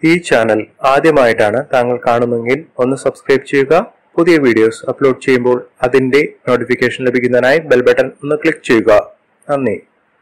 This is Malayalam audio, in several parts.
ഈ ചാനൽ ആദ്യമായിട്ടാണ് താങ്കൾ കാണുന്നതെങ്കിൽ ഒന്ന് സബ്സ്ക്രൈബ് ചെയ്യുക പുതിയ വീഡിയോസ് അപ്ലോഡ് ചെയ്യുമ്പോൾ അതിന്റെ നോട്ടിഫിക്കേഷൻ ലഭിക്കുന്നതിനായി ബെൽ ബട്ടൺ ഒന്ന് ക്ലിക്ക് ചെയ്യുക നന്ദി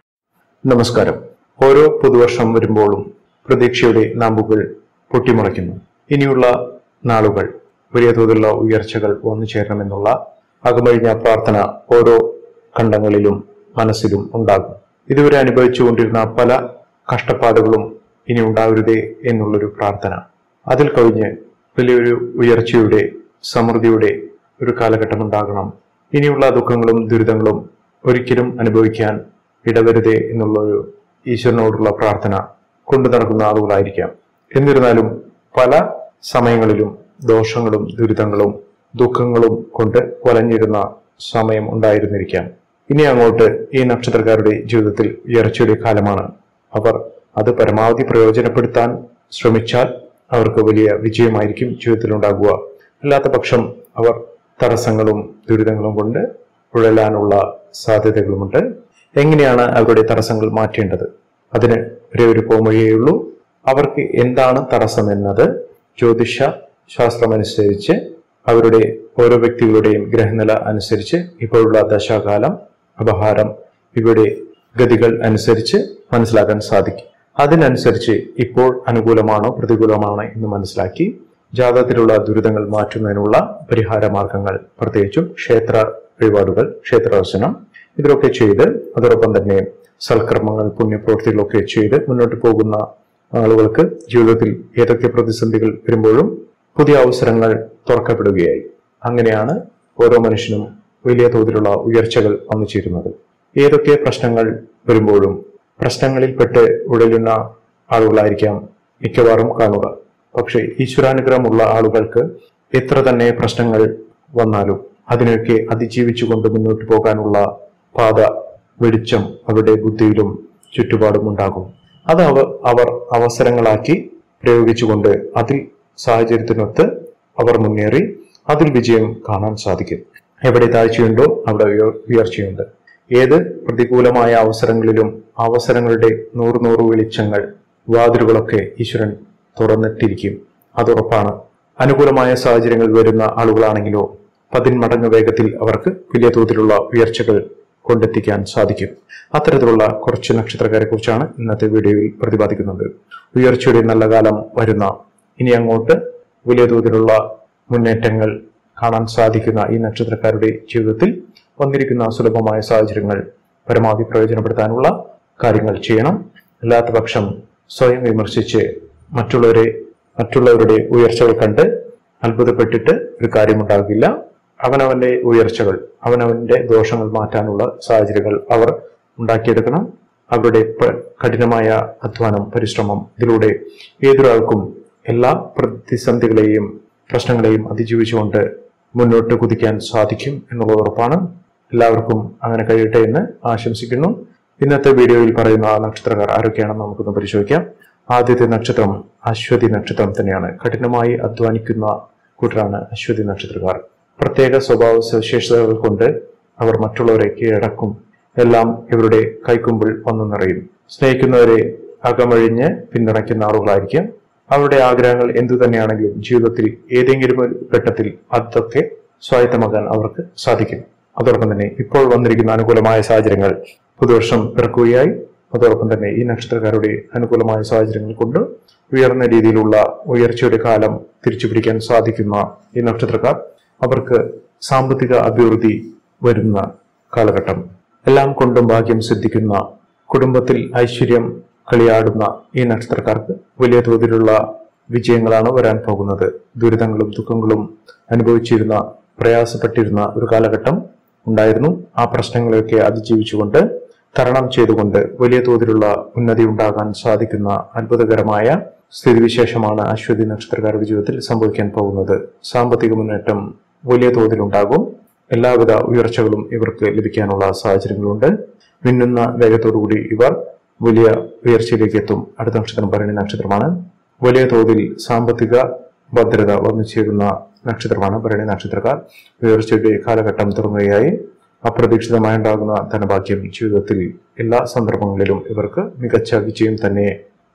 നമസ്കാരം ഓരോ പുതുവർഷം വരുമ്പോഴും പ്രതീക്ഷയുടെ നാമ്പുകൾ പൊട്ടിമുളയ്ക്കുന്നു ഇനിയുള്ള നാളുകൾ വലിയ തോതിലുള്ള ഉയർച്ചകൾ വന്നു ചേരണമെന്നുള്ള അകമഴിഞ്ഞ പ്രാർത്ഥന ഓരോ ഖണ്ഡങ്ങളിലും മനസ്സിലും ഉണ്ടാകും ഇതുവരെ അനുഭവിച്ചുകൊണ്ടിരുന്ന പല കഷ്ടപ്പാടുകളും ഇനി ഉണ്ടാവരുതേ എന്നുള്ളൊരു പ്രാർത്ഥന അതിൽ കവിഞ്ഞ് വലിയൊരു ഉയർച്ചയുടെ സമൃദ്ധിയുടെ ഒരു കാലഘട്ടം ഉണ്ടാകണം ഇനിയുള്ള ദുഃഖങ്ങളും ദുരിതങ്ങളും ഒരിക്കലും അനുഭവിക്കാൻ ഇടവരുതേ എന്നുള്ളൊരു ഈശ്വരനോടുള്ള പ്രാർത്ഥന കൊണ്ടു നടക്കുന്ന ആളുകളായിരിക്കാം എന്നിരുന്നാലും പല സമയങ്ങളിലും ദോഷങ്ങളും ദുരിതങ്ങളും ദുഃഖങ്ങളും കൊണ്ട് വലഞ്ഞിരുന്ന സമയം ഉണ്ടായിരുന്നിരിക്കാം ഇനി അങ്ങോട്ട് ഈ നക്ഷത്രക്കാരുടെ ജീവിതത്തിൽ ഉയർച്ചയുടെ കാലമാണ് അവർ അത് പരമാവധി പ്രയോജനപ്പെടുത്താൻ ശ്രമിച്ചാൽ അവർക്ക് വലിയ വിജയമായിരിക്കും ജീവിതത്തിൽ ഉണ്ടാകുക അല്ലാത്ത പക്ഷം അവർ തടസ്സങ്ങളും ദുരിതങ്ങളും കൊണ്ട് ഉഴലാനുള്ള സാധ്യതകളുമുണ്ട് എങ്ങനെയാണ് അവരുടെ തടസ്സങ്ങൾ മാറ്റേണ്ടത് അതിന് ഒരേ ഒരു പോംവഴിയേ ഉള്ളൂ അവർക്ക് എന്താണ് തടസ്സം എന്നത് ജ്യോതിഷ ശാസ്ത്രമനുസരിച്ച് അവരുടെ ഓരോ വ്യക്തികളുടെയും ഗ്രഹനില അനുസരിച്ച് ഇപ്പോഴുള്ള ദശാകാലം അപഹാരം ഇവയുടെ ഗതികൾ അനുസരിച്ച് മനസ്സിലാക്കാൻ സാധിക്കും അതിനനുസരിച്ച് ഇപ്പോൾ അനുകൂലമാണോ പ്രതികൂലമാണോ എന്ന് മനസ്സിലാക്കി ജാതകത്തിലുള്ള ദുരിതങ്ങൾ മാറ്റുന്നതിനുള്ള പരിഹാര മാർഗങ്ങൾ പ്രത്യേകിച്ചും ക്ഷേത്ര വഴിപാടുകൾ ക്ഷേത്രദർശനം ഇതിലൊക്കെ ചെയ്ത് അതോടൊപ്പം തന്നെ സൽക്കർമ്മങ്ങൾ പുണ്യപ്രവൃത്തികളൊക്കെ ചെയ്ത് മുന്നോട്ട് പോകുന്ന ആളുകൾക്ക് ജീവിതത്തിൽ ഏതൊക്കെ പ്രതിസന്ധികൾ വരുമ്പോഴും പുതിയ അവസരങ്ങൾ തുറക്കപ്പെടുകയായി അങ്ങനെയാണ് ഓരോ മനുഷ്യനും വലിയ തോതിലുള്ള ഉയർച്ചകൾ വന്നു ചേരുന്നത് ഏതൊക്കെ പ്രശ്നങ്ങൾ വരുമ്പോഴും പ്രശ്നങ്ങളിൽപ്പെട്ട് ഉഴലുന്ന ആളുകളായിരിക്കാം മിക്കവാറും കാണുക പക്ഷേ ഈശ്വരാനുഗ്രഹമുള്ള ആളുകൾക്ക് എത്ര തന്നെ പ്രശ്നങ്ങൾ വന്നാലും അതിനൊക്കെ അതിജീവിച്ചുകൊണ്ട് മുന്നോട്ട് പോകാനുള്ള പാത വെളിച്ചം അവരുടെ ബുദ്ധിയിലും ചുറ്റുപാടും ഉണ്ടാകും അത് അവർ അവർ അവസരങ്ങളാക്കി പ്രയോഗിച്ചുകൊണ്ട് അതിൽ സാഹചര്യത്തിനൊത്ത് അവർ മുന്നേറി അതിൽ വിജയം കാണാൻ സാധിക്കും എവിടെ താഴ്ചയുണ്ടോ അവിടെ ഉയർ- ഉയർച്ചയുണ്ട് ഏത് പ്രതികൂലമായ അവസരങ്ങളിലും അവസരങ്ങളുടെ നൂറ് നൂറ് വെളിച്ചങ്ങൾ വാതിലുകളൊക്കെ ഈശ്വരൻ തുറന്നിട്ടിരിക്കും അതുറപ്പാണ് അനുകൂലമായ സാഹചര്യങ്ങൾ വരുന്ന ആളുകളാണെങ്കിലോ പതിന്മടങ്ങ് വേഗത്തിൽ അവർക്ക് വലിയ തോതിലുള്ള ഉയർച്ചകൾ കൊണ്ടെത്തിക്കാൻ സാധിക്കും അത്തരത്തിലുള്ള കുറച്ച് നക്ഷത്രക്കാരെ കുറിച്ചാണ് ഇന്നത്തെ വീഡിയോയിൽ പ്രതിപാദിക്കുന്നത് ഉയർച്ചയുടെ നല്ല കാലം വരുന്ന ഇനി അങ്ങോട്ട് വലിയ തോതിലുള്ള മുന്നേറ്റങ്ങൾ കാണാൻ സാധിക്കുന്ന ഈ നക്ഷത്രക്കാരുടെ ജീവിതത്തിൽ വന്നിരിക്കുന്ന സുലഭമായ സാഹചര്യങ്ങൾ പരമാവധി പ്രയോജനപ്പെടുത്താനുള്ള കാര്യങ്ങൾ ചെയ്യണം അല്ലാത്ത പക്ഷം സ്വയം വിമർശിച്ച് മറ്റുള്ളവരെ മറ്റുള്ളവരുടെ ഉയർച്ചകൾ കണ്ട് അത്ഭുതപ്പെട്ടിട്ട് ഒരു കാര്യമുണ്ടാകില്ല അവനവന്റെ ഉയർച്ചകൾ അവനവന്റെ ദോഷങ്ങൾ മാറ്റാനുള്ള സാഹചര്യങ്ങൾ അവർ ഉണ്ടാക്കിയെടുക്കണം അവരുടെ പ- കഠിനമായ അധ്വാനം പരിശ്രമം ഇതിലൂടെ ഏതൊരാൾക്കും എല്ലാ പ്രതിസന്ധികളെയും പ്രശ്നങ്ങളെയും അതിജീവിച്ചുകൊണ്ട് മുന്നോട്ട് കുതിക്കാൻ സാധിക്കും എന്നുള്ളത് ഉറപ്പാണ് എല്ലാവർക്കും അങ്ങനെ കഴിയട്ടെ എന്ന് ആശംസിക്കുന്നു ഇന്നത്തെ വീഡിയോയിൽ പറയുന്ന നക്ഷത്രക്കാർ ആരൊക്കെയാണെന്ന് നമുക്കൊന്ന് പരിശോധിക്കാം ആദ്യത്തെ നക്ഷത്രം അശ്വതി നക്ഷത്രം തന്നെയാണ് കഠിനമായി അധ്വാനിക്കുന്ന കൂട്ടരാണ് അശ്വതി നക്ഷത്രക്കാർ പ്രത്യേക സ്വഭാവ സവിശേഷതകൾ കൊണ്ട് അവർ മറ്റുള്ളവരെ കീഴടക്കും എല്ലാം ഇവരുടെ കൈക്കുമ്പിൾ വന്നു നിറയും സ്നേഹിക്കുന്നവരെ അകമഴിഞ്ഞ് പിന്തുണയ്ക്കുന്ന ആളുകളായിരിക്കും അവരുടെ ആഗ്രഹങ്ങൾ എന്തു തന്നെയാണെങ്കിലും ജീവിതത്തിൽ ഏതെങ്കിലും ഒരു ഘട്ടത്തിൽ അതൊക്കെ സ്വായത്തമാക്കാൻ അവർക്ക് സാധിക്കും അതോടൊപ്പം തന്നെ ഇപ്പോൾ വന്നിരിക്കുന്ന അനുകൂലമായ സാഹചര്യങ്ങൾ പുതുവർഷം പിറക്കുകയായി അതോടൊപ്പം തന്നെ ഈ നക്ഷത്രക്കാരുടെ അനുകൂലമായ സാഹചര്യങ്ങൾ കൊണ്ട് ഉയർന്ന രീതിയിലുള്ള ഉയർച്ചയുടെ കാലം തിരിച്ചുപിടിക്കാൻ സാധിക്കുന്ന ഈ നക്ഷത്രക്കാർ അവർക്ക് സാമ്പത്തിക അഭിവൃദ്ധി വരുന്ന കാലഘട്ടം എല്ലാം കൊണ്ടും ഭാഗ്യം സിദ്ധിക്കുന്ന കുടുംബത്തിൽ ഐശ്വര്യം കളിയാടുന്ന ഈ നക്ഷത്രക്കാർക്ക് വലിയ തോതിലുള്ള വിജയങ്ങളാണ് വരാൻ പോകുന്നത് ദുരിതങ്ങളും ദുഃഖങ്ങളും അനുഭവിച്ചിരുന്ന പ്രയാസപ്പെട്ടിരുന്ന ഒരു കാലഘട്ടം ഉണ്ടായിരുന്നു ആ പ്രശ്നങ്ങളെയൊക്കെ അതിജീവിച്ചുകൊണ്ട് തരണം ചെയ്തുകൊണ്ട് വലിയ തോതിലുള്ള ഉന്നതി ഉണ്ടാകാൻ സാധിക്കുന്ന അത്ഭുതകരമായ സ്ഥിതിവിശേഷമാണ് അശ്വതി നക്ഷത്രക്കാരുടെ ജീവിതത്തിൽ സംഭവിക്കാൻ പോകുന്നത് സാമ്പത്തിക മുന്നേറ്റം വലിയ തോതിലുണ്ടാകും എല്ലാവിധ ഉയർച്ചകളും ഇവർക്ക് ലഭിക്കാനുള്ള സാഹചര്യങ്ങളുണ്ട് മിന്നുന്ന വേഗത്തോടുകൂടി ഇവർ വലിയ ഉയർച്ചയിലേക്ക് എത്തും അടുത്ത നക്ഷത്രം ഭരണി നക്ഷത്രമാണ് വലിയ തോതിൽ സാമ്പത്തിക ഭദ്രത വന്നു ചേരുന്ന നക്ഷത്രമാണ് ഭരണി നക്ഷത്രക്കാർ ഉയർച്ചയുടെ കാലഘട്ടം തുടങ്ങുകയായി അപ്രതീക്ഷിതമായി ഉണ്ടാകുന്ന ധനഭാഗ്യം ജീവിതത്തിൽ എല്ലാ സന്ദർഭങ്ങളിലും ഇവർക്ക് മികച്ച വിജയം തന്നെ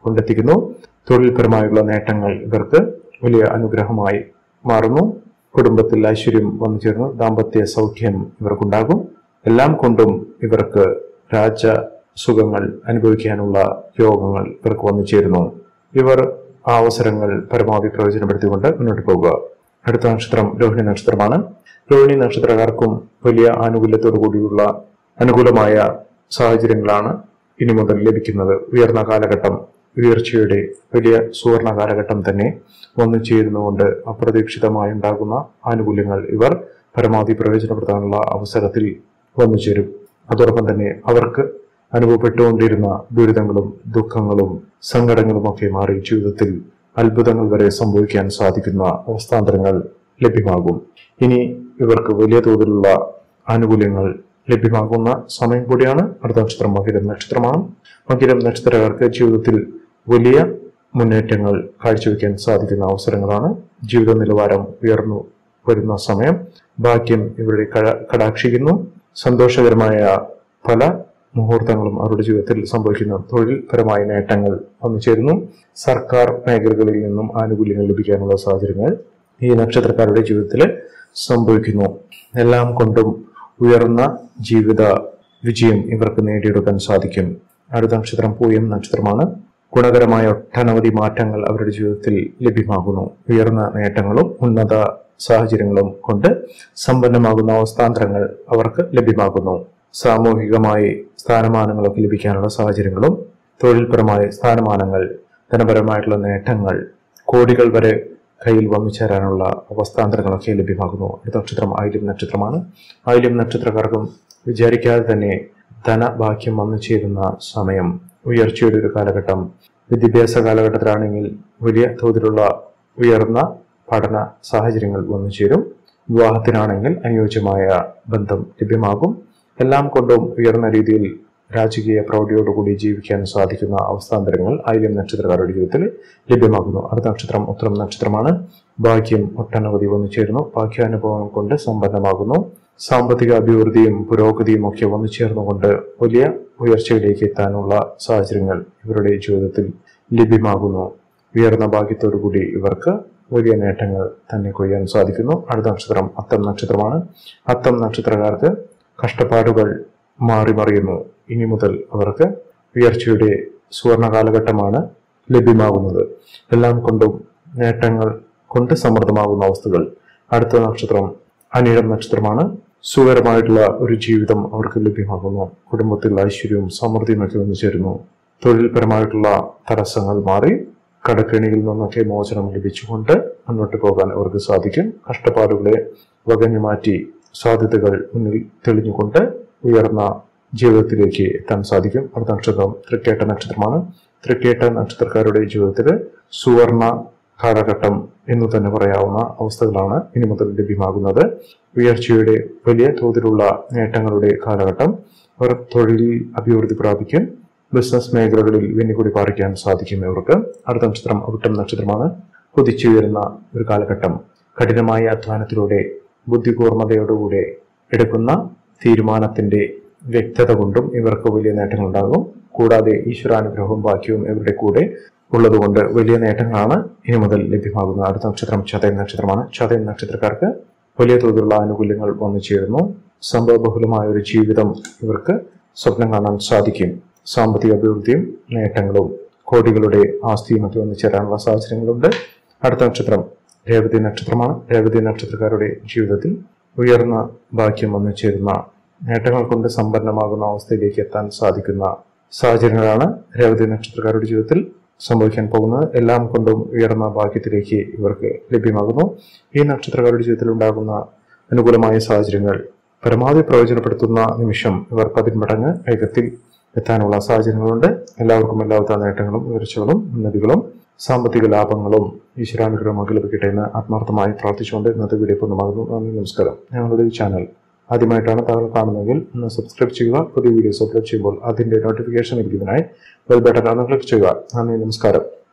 കൊണ്ടെത്തിക്കുന്നു തൊഴിൽപരമായുള്ള നേട്ടങ്ങൾ ഇവർക്ക് വലിയ അനുഗ്രഹമായി മാറുന്നു കുടുംബത്തിൽ ഐശ്വര്യം വന്നു ചേർന്ന് ദാമ്പത്യ സൗഖ്യം ഇവർക്കുണ്ടാകും എല്ലാം കൊണ്ടും ഇവർക്ക് രാജ സുഖങ്ങൾ അനുഭവിക്കാനുള്ള യോഗങ്ങൾ ഇവർക്ക് വന്നു ചേരുന്നു ഇവർ ആ അവസരങ്ങൾ പരമാവധി പ്രയോജനപ്പെടുത്തിക്കൊണ്ട് മുന്നോട്ട് പോകുക അടുത്ത നക്ഷത്രം രോഹിണി നക്ഷത്രമാണ് രോഹിണി നക്ഷത്രക്കാർക്കും വലിയ ആനുകൂല്യത്തോടു കൂടിയുള്ള അനുകൂലമായ സാഹചര്യങ്ങളാണ് ഇനി മുതൽ ലഭിക്കുന്നത് ഉയർന്ന കാലഘട്ടം ഉയർച്ചയുടെ വലിയ സുവർണ കാലഘട്ടം തന്നെ വന്നു ചേരുന്നുകൊണ്ട് അപ്രതീക്ഷിതമായി ഉണ്ടാകുന്ന ആനുകൂല്യങ്ങൾ ഇവർ പരമാവധി പ്രയോജനപ്പെടുത്താനുള്ള അവസരത്തിൽ വന്നു ചേരും അതോടൊപ്പം തന്നെ അവർക്ക് അനുഭവപ്പെട്ടുകൊണ്ടിരുന്ന ദുരിതങ്ങളും ദുഃഖങ്ങളും സങ്കടങ്ങളും ഒക്കെ മാറി ജീവിതത്തിൽ അത്ഭുതങ്ങൾ വരെ സംഭവിക്കാൻ സാധിക്കുന്ന അവസ്ഥാന്തരങ്ങൾ ലഭ്യമാകും ഇനി ഇവർക്ക് വലിയ തോതിലുള്ള ആനുകൂല്യങ്ങൾ ലഭ്യമാകുന്ന സമയം കൂടിയാണ് അടുത്ത നക്ഷത്രം മകിരം നക്ഷത്രമാണ് മകിരം നക്ഷത്രക്കാർക്ക് ജീവിതത്തിൽ വലിയ മുന്നേറ്റങ്ങൾ കാഴ്ചവെക്കാൻ സാധിക്കുന്ന അവസരങ്ങളാണ് ജീവിത നിലവാരം ഉയർന്നു വരുന്ന സമയം ഭാഗ്യം ഇവരുടെ കട- കടാക്ഷിക്കുന്നു സന്തോഷകരമായ പല മുഹൂർത്തങ്ങളും അവരുടെ ജീവിതത്തിൽ സംഭവിക്കുന്ന തൊഴിൽപരമായ നേട്ടങ്ങൾ വന്നു ചേരുന്നു സർക്കാർ മേഖലകളിൽ നിന്നും ആനുകൂല്യങ്ങൾ ലഭിക്കാനുള്ള സാഹചര്യങ്ങൾ ഈ നക്ഷത്രക്കാരുടെ ജീവിതത്തിൽ സംഭവിക്കുന്നു എല്ലാം കൊണ്ടും ഉയർന്ന ജീവിത വിജയം ഇവർക്ക് നേടിയെടുക്കാൻ സാധിക്കും അടുത്ത നക്ഷത്രം പൂയം നക്ഷത്രമാണ് ഗുണകരമായ ഒട്ടനവധി മാറ്റങ്ങൾ അവരുടെ ജീവിതത്തിൽ ലഭ്യമാകുന്നു ഉയർന്ന നേട്ടങ്ങളും ഉന്നത സാഹചര്യങ്ങളും കൊണ്ട് സമ്പന്നമാകുന്ന അവസ്ഥാന്തരങ്ങൾ അവർക്ക് ലഭ്യമാകുന്നു സാമൂഹികമായി സ്ഥാനമാനങ്ങളൊക്കെ ലഭിക്കാനുള്ള സാഹചര്യങ്ങളും തൊഴിൽപരമായ സ്ഥാനമാനങ്ങൾ ധനപരമായിട്ടുള്ള നേട്ടങ്ങൾ കോടികൾ വരെ കയ്യിൽ വന്നു ചേരാനുള്ള അവസ്ഥാന്തരങ്ങളൊക്കെ ലഭ്യമാകുന്നു അടുത്ത നക്ഷത്രം ആയില്യം നക്ഷത്രമാണ് ആയില്യം നക്ഷത്രക്കാർക്കും വിചാരിക്കാതെ തന്നെ ധനഭാഗ്യം വന്നു ചേരുന്ന സമയം ഉയർച്ചയുടെ ഒരു കാലഘട്ടം വിദ്യാഭ്യാസ കാലഘട്ടത്തിലാണെങ്കിൽ വലിയ തോതിലുള്ള ഉയർന്ന പഠന സാഹചര്യങ്ങൾ വന്നു ചേരും വിവാഹത്തിനാണെങ്കിൽ അനുയോജ്യമായ ബന്ധം ലഭ്യമാകും എല്ലാം കൊണ്ടും ഉയർന്ന രീതിയിൽ രാജകീയ പ്രൗഢിയോടുകൂടി ജീവിക്കാൻ സാധിക്കുന്ന അവസ്ഥാന്തരങ്ങൾ ആയിരം നക്ഷത്രക്കാരുടെ ജീവിതത്തിൽ ലഭ്യമാകുന്നു അടുത്ത നക്ഷത്രം ഉത്തരം നക്ഷത്രമാണ് ഭാഗ്യം ഒട്ടനവധി വന്നു ചേരുന്നു ഭാഗ്യാനുഭവം കൊണ്ട് സമ്പന്നമാകുന്നു സാമ്പത്തിക അഭിവൃദ്ധിയും പുരോഗതിയും ഒക്കെ വന്നു ചേർന്നുകൊണ്ട് വലിയ ഉയർച്ചയിലേക്ക് എത്താനുള്ള സാഹചര്യങ്ങൾ ഇവരുടെ ജീവിതത്തിൽ ലഭ്യമാകുന്നു ഉയർന്ന ഭാഗ്യത്തോടുകൂടി ഇവർക്ക് വലിയ നേട്ടങ്ങൾ തന്നെ കൊയ്യാൻ സാധിക്കുന്നു അടുത്ത നക്ഷത്രം അത്തം നക്ഷത്രമാണ് അത്തം നക്ഷത്രക്കാർക്ക് കഷ്ടപ്പാടുകൾ മാറി മറിയുന്നു ഇനി മുതൽ അവർക്ക് ഉയർച്ചയുടെ സുവർണ കാലഘട്ടമാണ് ലഭ്യമാകുന്നത് എല്ലാം കൊണ്ടും നേട്ടങ്ങൾ കൊണ്ട് സമൃദ്ധമാകുന്ന അവസ്ഥകൾ അടുത്ത നക്ഷത്രം അനിഴം നക്ഷത്രമാണ് സുഖകരമായിട്ടുള്ള ഒരു ജീവിതം അവർക്ക് ലഭ്യമാകുന്നു കുടുംബത്തിൽ ഐശ്വര്യവും സമൃദ്ധിയും ഒക്കെ വന്നു ചേരുന്നു തൊഴിൽപരമായിട്ടുള്ള തടസ്സങ്ങൾ മാറി കടക്കെണിയിൽ നിന്നൊക്കെ മോചനം ലഭിച്ചുകൊണ്ട് മുന്നോട്ട് പോകാൻ അവർക്ക് സാധിക്കും കഷ്ടപ്പാടുകളെ വകഞ്ഞു മാറ്റി സാധ്യതകൾ മുന്നിൽ തെളിഞ്ഞുകൊണ്ട് ഉയർന്ന ജീവിതത്തിലേക്ക് എത്താൻ സാധിക്കും അടുത്ത നക്ഷത്രം തൃക്കേട്ട നക്ഷത്രമാണ് തൃക്കേട്ട നക്ഷത്രക്കാരുടെ ജീവിതത്തിൽ സുവർണ കാലഘട്ടം എന്ന് തന്നെ പറയാവുന്ന അവസ്ഥകളാണ് ഇനി മുതൽ ലഭ്യമാകുന്നത് ഉയർച്ചയുടെ വലിയ തോതിലുള്ള നേട്ടങ്ങളുടെ കാലഘട്ടം അവർ തൊഴിലിൽ അഭിവൃദ്ധി പ്രാപിക്കും ബിസിനസ് മേഖലകളിൽ വെന്നിക്കൂടി പാറിക്കാൻ സാധിക്കും ഇവർക്ക് അടുത്ത നക്ഷത്രം അവിട്ടം നക്ഷത്രമാണ് കുതിച്ചുയരുന്ന ഒരു കാലഘട്ടം കഠിനമായ അധ്വാനത്തിലൂടെ ബുദ്ധികൂർമ്മതയോടുകൂടെ എടുക്കുന്ന തീരുമാനത്തിന്റെ വ്യക്തത കൊണ്ടും ഇവർക്ക് വലിയ നേട്ടങ്ങളുണ്ടാകും കൂടാതെ ഈശ്വരാനുഗ്രഹവും ഭാഗ്യവും ഇവരുടെ കൂടെ ഉള്ളതുകൊണ്ട് വലിയ നേട്ടങ്ങളാണ് ഇനി മുതൽ ലഭ്യമാകുന്നത് അടുത്ത നക്ഷത്രം ചതയം നക്ഷത്രമാണ് ചതയം നക്ഷത്രക്കാർക്ക് വലിയ തോതിലുള്ള ആനുകൂല്യങ്ങൾ വന്നു ചേരുന്നു സംഭവബഹുലമായ ഒരു ജീവിതം ഇവർക്ക് സ്വപ്നം കാണാൻ സാധിക്കും സാമ്പത്തിക അഭിവൃദ്ധിയും നേട്ടങ്ങളും കോടികളുടെ ആസ്തിയും ഒക്കെ വന്നു ചേരാനുള്ള സാഹചര്യങ്ങളുണ്ട് അടുത്ത നക്ഷത്രം രേവതി നക്ഷത്രമാണ് രേവതി നക്ഷത്രക്കാരുടെ ജീവിതത്തിൽ ഉയർന്ന ഭാഗ്യം വന്നു ചേരുന്ന നേട്ടങ്ങൾ കൊണ്ട് സമ്പന്നമാകുന്ന അവസ്ഥയിലേക്ക് എത്താൻ സാധിക്കുന്ന സാഹചര്യങ്ങളാണ് രേവതി നക്ഷത്രക്കാരുടെ ജീവിതത്തിൽ സംഭവിക്കാൻ പോകുന്നത് എല്ലാം കൊണ്ടും ഉയർന്ന ഭാഗ്യത്തിലേക്ക് ഇവർക്ക് ലഭ്യമാകുന്നു ഈ നക്ഷത്രക്കാരുടെ ജീവിതത്തിൽ ഉണ്ടാകുന്ന അനുകൂലമായ സാഹചര്യങ്ങൾ പരമാവധി പ്രയോജനപ്പെടുത്തുന്ന നിമിഷം ഇവർ പതിന്മടങ്ങ് വേഗത്തിൽ എത്താനുള്ള സാഹചര്യങ്ങളുണ്ട് എല്ലാവർക്കും എല്ലാവിധ നേട്ടങ്ങളും ഉയർച്ചകളും ഉന്നതികളും സാമ്പത്തിക ലാഭങ്ങളും ഈശ്വരാനുഗ്രഹമൊക്കെ ലഭിക്കട്ടെ എന്ന് ആത്മാർത്ഥമായി പ്രാർത്ഥിച്ചുകൊണ്ട് ഇന്നത്തെ വീഡിയോ പൂർണ്ണമാകുന്നു നന്ദി നമസ്കാരം ഞങ്ങളുടെ ഈ ചാനൽ ആദ്യമായിട്ടാണ് താങ്കൾ കാണുന്നതെങ്കിൽ ഒന്ന് സബ്സ്ക്രൈബ് ചെയ്യുക പുതിയ വീഡിയോസ് അപ്ലോഡ് ചെയ്യുമ്പോൾ അതിന്റെ നോട്ടിഫിക്കേഷൻ ലഭിക്കുന്നതിനായി ബെൽ ബട്ടൺ ഒന്ന് ക്ലിക്ക് ചെയ്യുക നന്ദി നമസ്കാരം